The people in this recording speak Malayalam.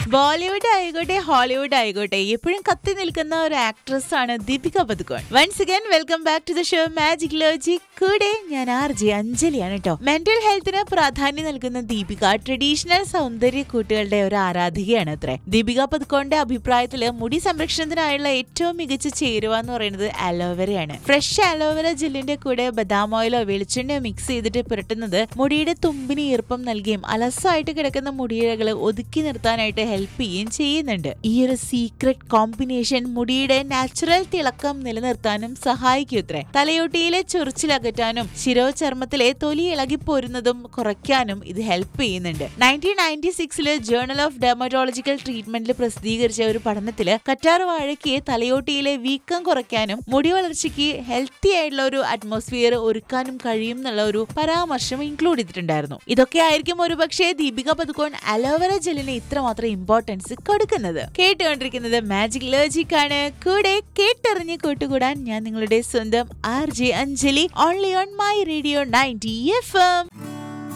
ബോളിവുഡ് ആയിക്കോട്ടെ ഹോളിവുഡ് ആയിക്കോട്ടെ എപ്പോഴും കത്തി നിൽക്കുന്ന ഒരു ആക്ട്രസ് ആണ് Deepika Padukone once again welcome back to the show magicology കൂടെ ഞാൻ ആർ ജെ അഞ്ജലിയാണ് കേട്ടോ മെന്റൽ ഹെൽത്തിന് പ്രാധാന്യം നൽകുന്ന ദീപിക ട്രഡീഷണൽ സൗന്ദര്യ കൂട്ടുകളുടെ ഒരു ആരാധികയാണ് അത്രേ ദീപിക പതുക്കോണിന്റെ അഭിപ്രായത്തില് മുടി സംരക്ഷണത്തിനായുള്ള ഏറ്റവും മികച്ച ചേരുവ എന്ന് പറയുന്നത് അലോവേരയാണ് ഫ്രഷ് അലോവേര ജെല്ലിന്റെ കൂടെ ബദാം ഓയിലോ വെളിച്ചെണ്ണയോ മിക്സ് ചെയ്തിട്ട് പുരട്ടുന്നത് മുടിയുടെ തുമ്പിന് ഈർപ്പം നൽകുകയും അലസായിട്ട് കിടക്കുന്ന മുടിയിഴകൾ ഒതുക്കി നിർത്താനായിട്ട് ഹെൽപ്പ് ചെയ്യുകയും ചെയ്യുന്നുണ്ട് ഈ ഒരു സീക്രട്ട് കോമ്പിനേഷൻ മുടിയുടെ നാച്ചുറൽ തിളക്കം നിലനിർത്താനും സഹായിക്കും ഇത്രേ തലയോട്ടിയിലെ ചൊറിച്ചിലകറ്റാനും ശിരോചർമ്മത്തിലെ തൊലി ഇളകിപ്പോരുന്നതും കുറയ്ക്കാനും ഇത് ഹെൽപ്പ് ചെയ്യുന്നുണ്ട് നയൻറ്റീൻ നയൻറ്റി സിക്സില് ജേർണൽ ഓഫ് ഡെർമറ്റോളജിക്കൽ ട്രീറ്റ്മെന്റിൽ പ്രസിദ്ധീകരിച്ച ഒരു പഠനത്തില് കറ്റാർ വാഴയ്ക്ക് തലയോട്ടിയിലെ വീക്കം കുറയ്ക്കാനും മുടി വളർച്ചയ്ക്ക് ഹെൽത്തി ആയിട്ടുള്ള ഒരു അറ്റ്മോസ്ഫിയർ ഒരുക്കാനും കഴിയും എന്നുള്ള ഒരു പരാമർശം ഇൻക്ലൂഡ് ചെയ്തിട്ടുണ്ടായിരുന്നു ഇതൊക്കെ ആയിരിക്കും ഒരു പക്ഷേ ദീപിക പതുക്കോൺ അലോവേര ജെല്ലിന് ഇത്രമാത്രം ഇമ്പോർട്ടൻസ് കൊടുക്കുന്നത് കേട്ടുകൊണ്ടിരിക്കുന്നത് മാജിക് ലോജിക് ആണ് കൂടെ കേട്ടറിഞ്ഞ് കൂട്ടുകൂടാൻ ഞാൻ നിങ്ങളുടെ സ്വന്തം R J Anjali only on my radio ninety F M